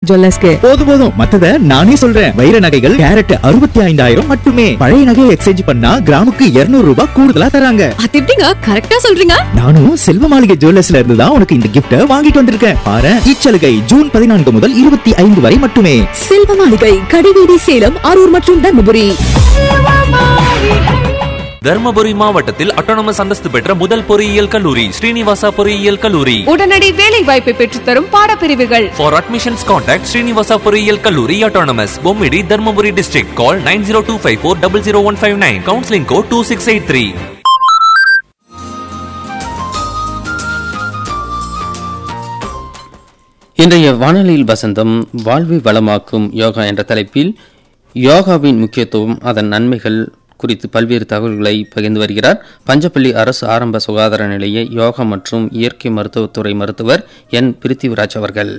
ஜுவல்லர்ஸ்க்கு போதும் போதும் மத்தத நானே சொல்றேன் வைர நகைகள் கேரட் அறுபத்தி ஐந்தாயிரம் மட்டுமே பழைய நகையை எக்ஸ்சேஞ்ச் பண்ணா கிராமுக்கு 200 ரூபாய் கூடுதலா தராங்க அது எப்படிங்க கரெக்டா சொல்றீங்க நானும் செல்வ மாளிகை ஜுவல்லர்ஸ்ல இருந்து தான் உனக்கு இந்த கிஃப்ட வாங்கிட்டு வந்திருக்கேன் பாரு இச்சலுகை ஜூன் பதினான்கு முதல் இருபத்தி ஐந்து வரை மட்டுமே செல்வ மாளிகை கடிவீதி சேலம் அரூர் மற்றும் தர்மபுரி தர்மபுரி மாவட்டத்தில் அட்டானமஸ் அந்தஸ்து பெற்ற முதல் பொறியியல் கல்லூரி ஸ்ரீனிவாசா பொறியியல் கல்லூரி உடனடி வேலை வாய்ப்பை பெற்றுத்தரும் பாடப்பிரிவுகள் For admissions contact Srinivasa பொறியியல் கல்லூரி autonomous Bommidi Dharmapuri district call 9025400159 counseling code 2683 இன்றைய வானொலியில் வசந்தம் வாழ்வை வளமாக்கும் யோகா என்ற தலைப்பில் யோகாவின் முக்கியத்துவம் அதன் நன்மைகள் குறித்து பல்வேறு தகவல்களை பகிர்ந்து வருகிறார் பஞ்சப்பள்ளி அரசு ஆரம்ப சுகாதார நிலைய யோகா மற்றும் இயற்கை மருத்துவத்துறை மருத்துவர் என் பிரித்திவிராஜ் அவர்கள்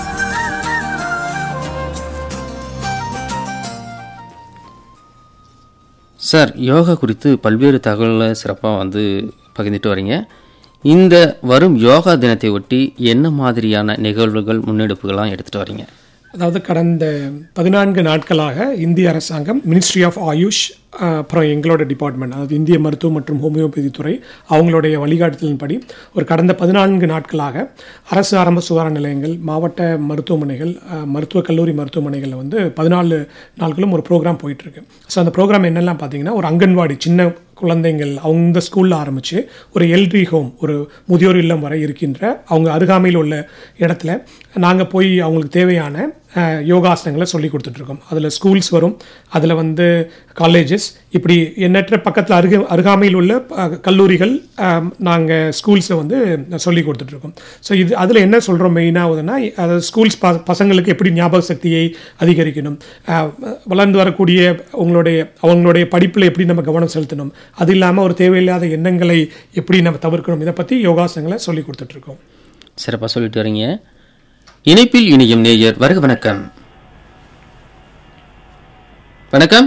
சார் யோகா குறித்து பல்வேறு தகவல்களை சிறப்பாக வந்து பகிர்ந்துட்டு வரீங்க இந்த வரும் யோகா தினத்தை ஒட்டி என்ன மாதிரியான நிகழ்வுகள் முன்னெடுப்புகள்லாம் எடுத்துட்டு வரீங்க அதாவது கடந்த பதினான்கு நாட்களாக இந்திய அரசாங்கம் மினிஸ்ட்ரி ஆஃப் ஆயுஷ் அஹ், அப்புறம் எங்களோட டிபார்ட்மெண்ட் அதாவது இந்திய மருத்துவம் மற்றும் ஹோமியோபதி துறை அவங்களுடைய வழிகாட்டுதலின்படி ஒரு கடந்த பதினான்கு நாட்களாக அரசு ஆரம்ப சுகாதார நிலையங்கள் மாவட்ட மருத்துவமனைகள் அஹ், மருத்துவக் கல்லூரி மருத்துவமனைகளில் வந்து பதினாலு நாட்களும் ஒரு ப்ரோக்ராம் போயிட்டுருக்கு ஸோ அந்த ப்ரோக்ராம் என்னெல்லாம் பார்த்தீங்கன்னா ஒரு அங்கன்வாடி சின்ன குழந்தைங்கள் அவங்க ஸ்கூலில் ஆரம்பித்து ஒரு எல்ட்ரி ஹோம் ஒரு முதியோர் இல்லம் வரை இருக்கின்ற அவங்க அருகாமையில் உள்ள இடத்துல நாங்கள் போய் அவங்களுக்கு தேவையான அஹ், யோகாசனங்களை சொல்லி கொடுத்துட்ருக்கோம் அதில் ஸ்கூல்ஸ் வரும் அதில் வந்து காலேஜஸ் இப்படி எண்ணற்ற பக்கத்தில் அருக அருகாமையில் உள்ள அஹ், கல்லூரிகள் நாங்கள் ஸ்கூல்ஸை வந்து சொல்லி கொடுத்துட்ருக்கோம் ஸோ இது அதில் என்ன சொல்கிறோம் மெயினாகுதுன்னா அதாவது ஸ்கூல்ஸ் ப பசங்களுக்கு எப்படி ஞாபக சக்தியை அதிகரிக்கணும் அஹ், வளர்ந்து வரக்கூடிய உங்களுடைய அவங்களுடைய படிப்பில் எப்படி நம்ம கவனம் செலுத்தணும் அது இல்லாமல் ஒரு தேவையில்லாத எண்ணங்களை எப்படி நம்ம தவிர்க்கணும் இதை பற்றி யோகாசனங்களை சொல்லி கொடுத்துட்ருக்கோம் சிறப்பாக சொல்லிட்டு வரீங்க இணைப்பில் இணையும் நேயர் வருக வணக்கம் வணக்கம்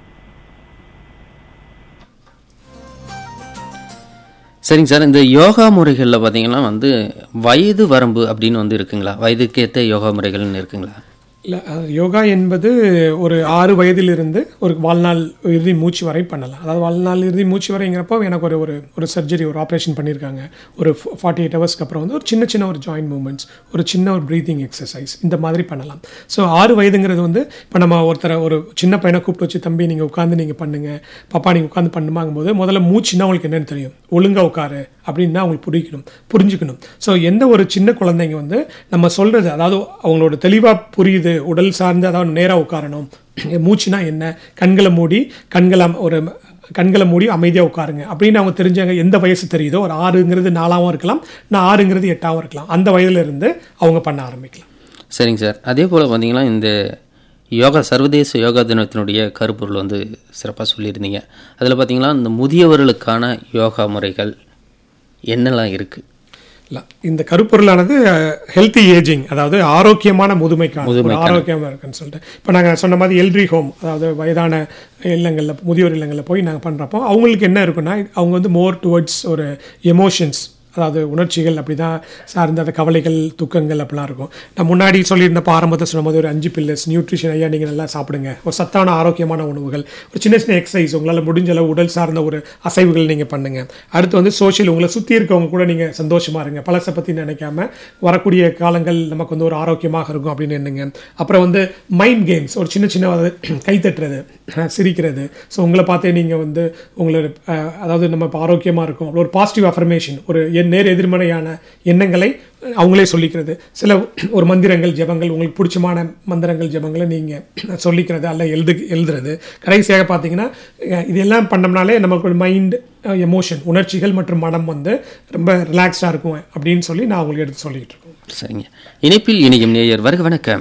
சரிங்க சார் இந்த யோகா முறைகளில் பார்த்தீங்கன்னா வந்து வயது வரம்பு அப்படின்னு வந்து இருக்குங்களா வயதுக்கேற்ற யோகா முறைகள்னு இருக்குங்களா இல்லை யோகா என்பது ஒரு ஆறு வயதிலிருந்து ஒரு வாழ்நாள் இறுதி மூச்சு வரை பண்ணலாம் அதாவது வாழ்நாள் இறுதி மூச்சு வரைங்கிறப்போ எனக்கு ஒரு ஒரு ஒரு சர்ஜரி ஒரு ஆப்ரேஷன் பண்ணியிருக்காங்க ஒரு ஃபார்ட்டி எயிட் ஹவர்ஸ்க்கு அப்புறம் வந்து ஒரு சின்ன சின்ன ஒரு ஜாயின்ட் மூமெண்ட்ஸ் ஒரு சின்ன ஒரு ப்ரீத்திங் எக்ஸசைஸ் இந்த மாதிரி பண்ணலாம் ஸோ ஆறு வயதுங்கிறது வந்து இப்போ நம்ம ஒருத்தரை ஒரு சின்ன பையனை கூப்பிட்டு வச்சு தம்பி நீங்கள் உட்காந்து நீங்கள் பண்ணுங்க பாப்பா நீங்கள் உட்காந்து பண்ணுமாங்கும்போது முதல்ல மூச்சுன்னா உங்களுக்கு என்னன்னு தெரியும் ஒழுங்கா உட்காரு அப்படின்னா அவங்களுக்கு புரிக்கணும் புரிஞ்சுக்கணும் ஸோ எந்த ஒரு சின்ன குழந்தைங்க வந்து நம்ம சொல்கிறது அதாவது அவங்களோட தெளிவாக புரியுது உடல் சார்ந்து அதாவது நேராக உட்காரணும் மூச்சுனா என்ன கண்களை மூடி கண்களை அம- ஒரு கண்களை மூடி அமைதியாக உட்காருங்க அப்படின்னு அவங்க தெரிஞ்சாங்க எந்த வயசு தெரியுதோ ஒரு ஆறுங்கிறது நாலாவும் இருக்கலாம் நான் ஆறுங்கிறது எட்டாவும் இருக்கலாம் அந்த வயதுல இருந்து அவங்க பண்ண ஆரம்பிக்கலாம் சரிங்க சார் அதே போல் பார்த்தீங்கன்னா இந்த யோகா சர்வதேச யோகா தினத்தினுடைய கருப்பொருள் வந்து சிறப்பாக சொல்லியிருந்தீங்க அதில் பார்த்தீங்கன்னா இந்த முதியவர்களுக்கான யோகா முறைகள் என்னெல்லாம் இருக்குது இல்ல இந்த கருப்பொருளானது ஹெல்த்தி ஏஜிங் அதாவது ஆரோக்கியமான முதுமைக்கான ஒரு ஆரோக்கியமாக இருக்குன்னு சொல்லிட்டு இப்போ நாங்கள் சொன்ன மாதிரி எல்ட்ரி ஹோம் அதாவது வயதான இல்லங்களில் முதியோர் இல்லங்களில் போய் நாங்கள் பண்ணுறப்போ அவங்களுக்கு என்ன இருக்குன்னா அவங்க வந்து மோர் டுவர்ட்ஸ் ஒரு எமோஷன்ஸ் அதாவது உணர்ச்சிகள் அப்படி தான் சார்ந்த அந்த கவலைகள் துக்கங்கள் அப்படிலாம் இருக்கும் நான் முன்னாடி சொல்லியிருந்தப்போ ஆரம்பத்தை சொன்ன மாதிரி ஒரு அஞ்சு பில்லர்ஸ் நியூட்ரிஷன் ஐயா நீங்கள் நல்லா சாப்பிடுங்க ஒரு சத்தான ஆரோக்கியமான உணவுகள் ஒரு சின்ன சின்ன எக்ஸசைஸ் உங்களால் முடிஞ்ச அளவு உடல் சார்ந்த ஒரு அசைவுகள் நீங்கள் பண்ணுங்க அடுத்து வந்து சோஷியல் உங்களை சுற்றி இருக்கவங்க கூட நீங்கள் சந்தோஷமா இருங்க பழசை பற்றி நினைக்காம வரக்கூடிய காலங்கள் நமக்கு வந்து ஒரு ஆரோக்கியமாக இருக்கும் அப்படின்னு எண்ணுங்க அப்புறம் வந்து மைண்ட் கேம்ஸ் ஒரு சின்ன சின்ன அதாவது கை தட்டுறது அஹ் சிரிக்கிறது ஸோ உங்களை பார்த்தே நீங்கள் வந்து உங்களோட அஹ், அதாவது நம்ம இப்போ ஆரோக்கியமாக இருக்கும் ஒரு பாசிட்டிவ் அஃபர்மேஷன் ஒரு என் நேர் எதிர்மறையான எண்ணங்களை அவங்களே சொல்லிக்கிறது சில ஒரு மந்திரங்கள் ஜெபங்கள் உங்களுக்கு பிடிச்சமான மந்திரங்கள் ஜெபங்களை நீங்கள் சொல்லிக்கிறது அல்ல எழுது எழுதுறது கடைசியாக பார்த்தீங்கன்னா அஹ், இதெல்லாம் பண்ணோம்னாலே நமக்கு ஒரு மைண்ட் எமோஷன் உணர்ச்சிகள் மற்றும் மனம் வந்து ரொம்ப ரிலாக்ஸ்டாக இருக்கும் அப்படின்னு சொல்லி நான் உங்களுக்கு எடுத்து சொல்லிக்கிட்டு இருக்கோம் சரிங்க இணைப்பில் இணையும் நேயர் வருக வணக்கம்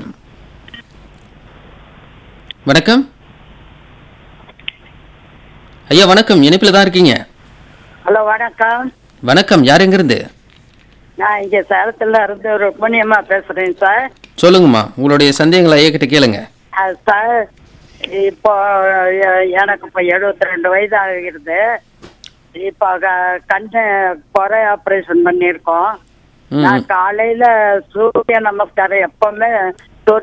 வணக்கம் ஐயா வணக்கம் இணைப்பில் தான் இருக்கீங்க ஹலோ வணக்கம் வணக்கம் யார் எங்கிருந்து நான் இங்கே சேலத்தில் இருந்து ருக்மணியம்மா பேசுகிறேன் சார் சொல்லுங்கம்மா உங்களுடைய சந்தேகங்களை ஐயா கிட்ட கேளுங்க அது சார் இப்போ எ- எனக்கு இப்போ எழுபத்தி ரெண்டு வயது ஆகிறது இப்போ க- கண்ணு குறை ஆப்ரேஷன் பண்ணியிருக்கோம் ம். நான் காலையில சூரிய நமஸ்காரம் எப்பவுமே